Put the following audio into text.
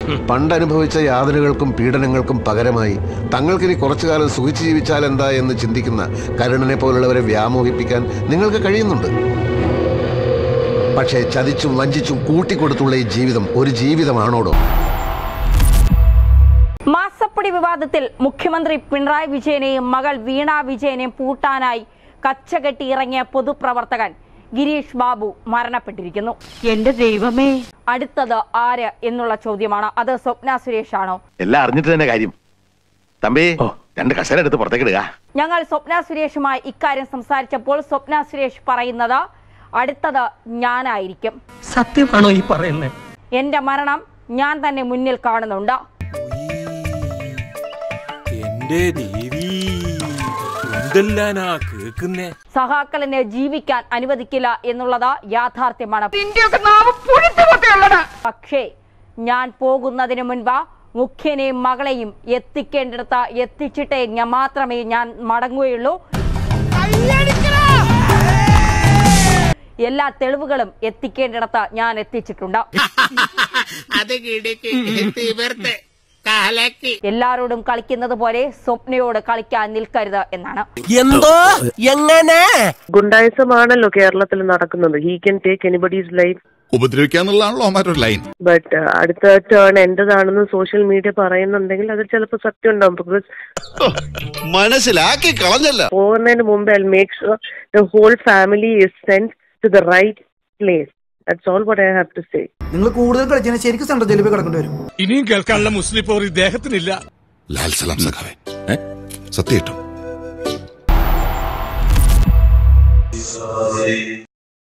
പണ്ടനുഭവിച്ച യാതനകൾക്കും പീഡനങ്ങൾക്കും പകരമായി തങ്ങൾക്കിനി കുറച്ചു കാലം സുഖിച്ചു ജീവിച്ചാൽ എന്താ എന്ന് ചിന്തിക്കുന്ന കരുണനെ പോലുള്ളവരെ വ്യാമോഹിപ്പിക്കാൻ നിങ്ങൾക്ക് കഴിയുന്നുണ്ട് പക്ഷേ ചതിച്ചും വഞ്ചിച്ചും കൂട്ടിക്കൊടുത്തുള്ള ഈ ജീവിതം ഒരു ജീവിതമാണോടോ മാസപ്പടി വിവാദത്തിൽ മുഖ്യമന്ത്രി പിണറായി വിജയനെയും മകൾ വീണ വിജയനെയും പൂട്ടാനായി കച്ചകെട്ടി ഇറങ്ങിയ പൊതുപ്രവർത്തകൻ ഗിരീഷ് ബാബു മരണപ്പെട്ടിരിക്കുന്നു എന്റെ ദൈവമേ അടുത്തത് ആര് എന്നുള്ള ചോദ്യമാണ് അത് സ്വപ്ന സുരേഷ് ആണോ എല്ലാം അറിഞ്ഞിട്ട് തന്നെ കാര്യം തമ്പി രണ്ട് കസേര എടുത്ത് പുറത്തേക്ക് ഇടുക ഞങ്ങൾ സ്വപ്ന സുരേഷുമായി ഇക്കാര്യം സംസാരിച്ചപ്പോൾ സ്വപ്ന സുരേഷ് പറയുന്നത് അടുത്തത് ഞാനായിരിക്കും സത്യമാണോ ഈ പറയുന്നത് എന്റെ മരണം ഞാൻ തന്നെ മുന്നിൽ കാണുന്നുണ്ട് എന്റെ ദേവി എന്തെല്ലാനാ കേക്കുന്നേ സഹാക്കളിനെ ജീവിക്കാൻ അനുവദിക്കില്ല എന്നുള്ളത് യാഥാർത്ഥ്യമാണ് പക്ഷേ ഞാൻ പോകുന്നതിന് മുൻപ് മുഖ്യനെയും മകളെയും എത്തിക്കേണ്ടിടത്ത് എത്തിച്ചിട്ടേ ഞാൻ മാത്രമേ ഞാൻ മടങ്ങുകയുള്ളൂ എല്ലാ തെളിവുകളും എത്തിക്കേണ്ടിടത്ത് ഞാൻ എത്തിച്ചിട്ടുണ്ട് എല്ലാരോടും കളിക്കുന്നത് പോലെ സ്വപ്നയോട് കളിക്കാൻ നിൽക്കരുത് എന്നാണ് എന്തോ എങ്ങനെ ഗുണ്ടായിസമാണല്ലോ കേരളത്തിൽ നടക്കുന്നത് he can take anybody's life ഉപദ്രവിക്കാന്നുള്ളതാണല്ലോ അവന്മാരുടെ ലൈൻ ബട്ട് അടുത്ത ടേൺ എന്റേതാണെന്ന് സോഷ്യൽ മീഡിയ പറയുന്നുണ്ടെങ്കിൽ അതിൽ ചിലപ്പോൾ സത്യം ഉണ്ടാവും ബിക്കോസ് മനസ്സിലാക്കി കളഞ്ഞല്ല പോകുന്നതിന് മുമ്പ് I make sure the whole family is send to the right place that's all what I have to say നിങ്ങൾ കൂടുതൽ കളിച്ചാൽ ശരിക്കും സെൻട്രൽ ജയിലിൽ പോയി കിടക്കേണ്ടി വരും ഇനിയും കേൾക്കാനുള്ള മുസ്ലിം പോർ ഇദ്ദേഹത്തിനില്ല ലാൽ സലാം സഖാവേ സത്യേട്ടോ